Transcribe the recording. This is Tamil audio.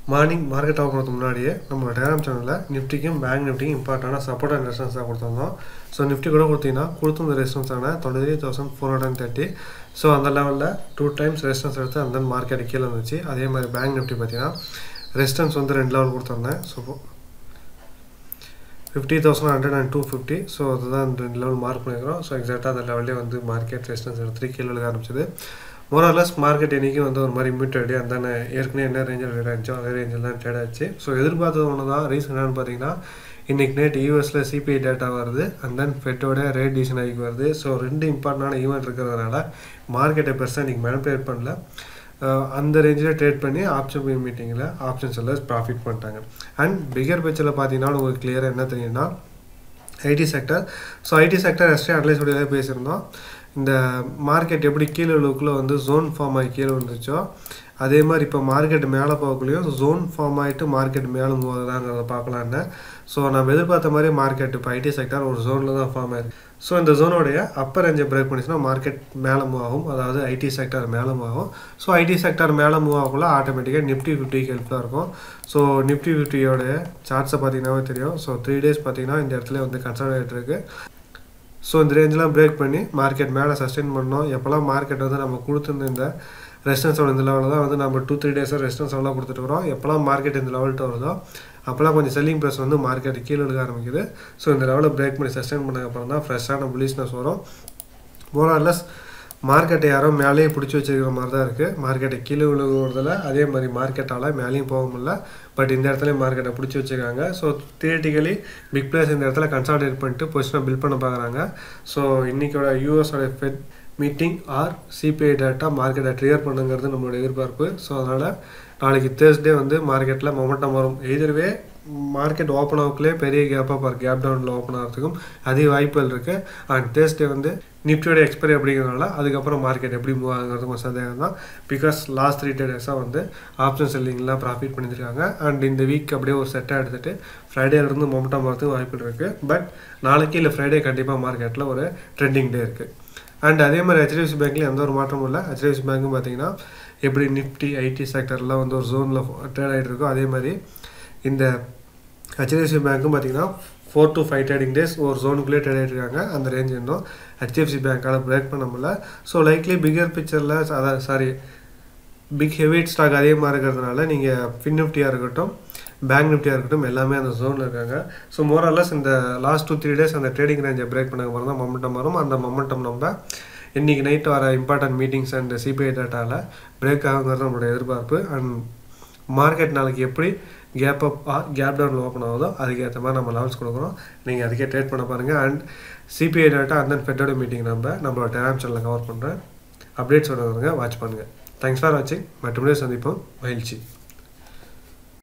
மார்னிங் மார்க்கெட் ஆகிறதுக்கு முன்னாடியே நம்மளோட டெலாம் சேனலில் நிஃப்டிக்கும் பேங்க் நிஃப்டிக்கும் இம்பார்ட்டான சப்போர்ட் அண்ட் ரெஸ்டன்ஸாக கொடுத்துருந்தோம் ஸோ நிஃப்டி கூட கொடுத்தீங்கன்னா கொடுத்துருந்த ரெஸ்டன்ஸான twenty three thousand four hundred and thirty so அந்த லெவலில் டூ டைம்ஸ் ரெஸ்டன்ஸ் எடுத்து அந்த மார்க்கெட் கீழே வந்துச்சு அதே மாதிரி பேங்க் நிஃப்டி பார்த்தீங்கன்னா ரெஸ்டன்ஸ் வந்து ரெண்டு லெவல் கொடுத்துருந்தேன் so fifty thousand hundred and two fifty so அதுதான் ரெண்டு லெவல் மார்க் பண்ணிக்கிறோம் ஸோ எக்ஸாக்டாக அந்த லெவல்லே வந்து மார்க்கெட் ரெஸ்டன்ஸ் எடுத்துட்டு கீழே விழுக ஆரம்பிச்சது மோரலஸ் மார்க்கெட் இன்றைக்கி வந்து ஒரு மாதிரி மியூட்டட் அந்த ஏற்கனவே என்ன ரேஞ்சில் ட்ரேட் ஆச்சு அதே ரேஞ்சில் தான் ட்ரேட் ஆச்சு ஸோ எதிர்பார்த்தது ஒன்று தான் ரீசன் என்னன்னு பார்த்தீங்கன்னா இன்றைக்கி நேட் யூஎஸில் சிபிஐ டேட்டா வருது அண்ட் தென் ஃபெட்டோட ரேட் டிசிஷன் ஆகி வருது ஸோ ரெண்டு இம்பார்ட்டண்டான ஈவெண்ட் இருக்கிறதுனால மார்க்கெட்டை பெருசாக இன்றைக்கி மேனிப்புலேட் பண்ணல அந்த ரேஞ்சில் ட்ரேட் பண்ணி ஆப்ஷன் மீட்டிங்கில் ஆப்ஷன் செல்லர்ஸ் ப்ராஃபிட் பண்ணிட்டாங்க அண்ட் பிகர் பிக்சரில் பார்த்தீங்கன்னா உங்களுக்கு கிளியராக என்ன தெரியும்னா IT sector so IT sector yesterday அட்லைஸ் உடைய பேசியிருந்தோம் இந்த மார்க்கெட் எப்படி கீழே உள்ளுக்குள்ளே வந்து ஜோன் ஃபார்ம் ஆகி கீழே வந்துச்சோ அதே மாதிரி இப்போ மார்க்கெட் மேலே போகக்குள்ளேயும் ஜோன் ஃபார்ம் ஆகிட்டு மார்க்கெட் மேலே மூவ் ஆகுதாங்கிறத பார்க்கலான்னு ஸோ நம்ம எதிர்பார்த்த மாதிரி மார்க்கெட் இப்போ ஐடி செக்டர் ஒரு ஜோனில் தான் ஃபார்ம் ஆயிருக்கு ஸோ இந்த ஜோனுடைய அப்பர் ரேஞ்சை பிரேக் பண்ணிச்சுன்னா மார்க்கெட் மேலே மூவ் ஆகும் அதாவது ஐடி செக்டர் மேலே மூவ் ஆகும் ஸோ ஐடி செக்டர் மேலே மூவ் ஆகக்குள்ள ஆட்டோமேட்டிக்காக நிஃப்டி ஃபிஃப்டிக்கு ஹெல்ப்ஃபுல்லாக இருக்கும் ஸோ நிஃப்டி ஃபிஃப்டியோட சார்ட்ஸை பார்த்தீங்கன்னாவே தெரியும் ஸோ த்ரீ டேஸ் பார்த்தீங்கன்னா இந்த இடத்துல வந்து கன்சல்டேட் இருக்குது ஸோ இந்த ரேஞ்செலாம் பிரேக் பண்ணி மார்க்கெட் மேலே சஸ்டெயின் பண்ணோம் எப்போல்லாம் மார்க்கெட் வந்து நம்ம கொடுத்துருந்த இந்த ரெஸ்டன்ஸோட இந்த லெவலில் தான் வந்து நம்ம டூ த்ரீ டேஸாக ரெஸ்டன்ஸ் எல்லாம் கொடுத்துட்டு வரோம் எப்போல்லாம் மார்க்கெட் இந்த லெவல்ட்டு வருதோ அப்போல்லாம் கொஞ்சம் செல்லிங் ப்ரைஸ் வந்து மார்க்கெட் கீழே எடுக்க ஆரம்பிக்குது ஸோ இந்த லெவலில் பிரேக் பண்ணி சஸ்டெயின் பண்ணதுக்கப்புறம் தான் ஃப்ரெஷ்ஷான புலிஷ்னஸ் வரும் மோரார்லெஸ் மார்க்கெட்டை யாரோ மேலேயே பிடிச்சி வச்சிருக்கிற மாதிரி தான் இருக்குது மார்க்கெட்டை கீழே விழுகுறதில் அதே மாதிரி மார்க்கெட்டால் மேலேயும் போக முடியல பட் இந்த இடத்துல மார்க்கெட்டை பிடிச்சி வச்சுருக்காங்க ஸோ தியேட்டிக்கலி பிக் பிளேஸ் இந்த இடத்துல கன்சால்டேட் பண்ணிட்டு பொசிஷனை பில்ட் பண்ண பார்க்குறாங்க ஸோ இன்றைக்கோட யூஎஸோட Fed meeting or CPI data மார்க்கெட்டை ட்ரிகர் பண்ணுங்கிறது நம்மளோட எதிர்பார்ப்பு ஸோ அதனால் நாளைக்கு தேர்ஸ்டே வந்து மார்க்கெட்டில் மொமெண்டம் வரும் எதிர்வே மார்க்கெட் ஓப்பன் ஆகக்குள்ளே பெரிய கேப்பாக பார் கேப் டவுனில் ஓப்பன் ஆகிறதுக்கும் அதிக வாய்ப்புகள் இருக்குது அண்ட் தேர்ஸ்டே வந்து நிஃப்டியோட எக்ஸ்பைரி அப்படிங்கிறனால அதுக்கப்புறம் மார்க்கெட் எப்படி மூவ் ஆகுங்கிறது கொஞ்சம் சந்தேகம் தான் பிகாஸ் லாஸ்ட் த்ரீ டேஸாக வந்து ஆப்ஷன் செல்லிங்லாம் ப்ராஃபிட் பண்ணியிருக்காங்க அண்ட் இந்த வீக் அப்படியே ஒரு செட்டாக எடுத்துகிட்டு ஃப்ரைடேலேருந்து மொமெண்டம் வரதுக்கு வாய்ப்புகள் இருக்குது பட் நாளைக்கு இல்லை ஃப்ரைடே கண்டிப்பாக மார்க்கெட்டில் ஒரு ட்ரெண்டிங் டே இருக்குது அண்ட் அதே மாதிரி ஹெச்டிஎஃப்சி பேங்க்லேயும் எந்த ஒரு மாற்றமும் இல்லை ஹெச்டிஎஃப்சி பேங்க்கும் பார்த்தீங்கன்னா எப்படி நிஃப்டி ஐடி செக்டர்லாம் வந்து ஒரு ஜோனில் ட்ரேட் ஆகிட்டு இருக்கோ அதே மாதிரி இந்த ஹெச்டிஎஃப்சி பேங்க்கும் பார்த்தீங்கன்னா four to five trading days ஒரு ஜோனுக்குள்ளே ட்ரேட் ஆகிட்டு இருக்காங்க அந்த ரேஞ்ச் இன்னும் ஹெச்டிஎஃப்சி பேங்க்கால் பிரேக் பண்ண முடியல ஸோ லைக்லி பிகர் பிக்சரில் அதான் சாரி பிக் ஹெவி ஸ்டாக் அதே மாதிரி இருக்கிறதுனால நீங்கள் ஃபின் நிஃப்டியாக இருக்கட்டும் பேங்க் நிஃப்டியாக இருக்கட்டும் எல்லாமே அந்த ஜோனில் இருக்காங்க ஸோ மோரல்லஸ் இந்த லாஸ்ட் டூ த்ரீ டேஸ் அந்த ட்ரேடிங் ரேஞ்சை பிரேக் பண்ண மாதிரி தான் மொமெண்டம் வரும் அந்த மொமெண்டம் நம்ம இன்றைக்கி நைட் வர இம்பார்ட்டன்ட் மீட்டிங்ஸ் அண்ட் சிபிஐ டேட்டாவில் பிரேக் ஆகுங்கிறது நம்மளுடைய எதிர்பார்ப்பு அண்ட் மார்க்கெட் நாளைக்கு எப்படி கேப் அப் ஆர் கேப் டவுனில் ஓப்பன் ஆகுதோ அதுக்கேற்ற மாதிரி நம்ம லெவல்ஸ் கொடுக்குறோம் நீங்கள் அதுக்கே ட்ரேட் பண்ண பாருங்கள் and CPI data and then ஃபெட்டோட மீட்டிங் நம்ம நம்மளோட டெலாம் சேனலில் கவர் பண்ணுறேன் அப்டேட்ஸ் வருவாங்க வாட்ச் பண்ணுங்கள் தேங்க்ஸ் ஃபார் வாட்சிங் மற்றபடியே சந்திப்போம் மகிழ்ச்சி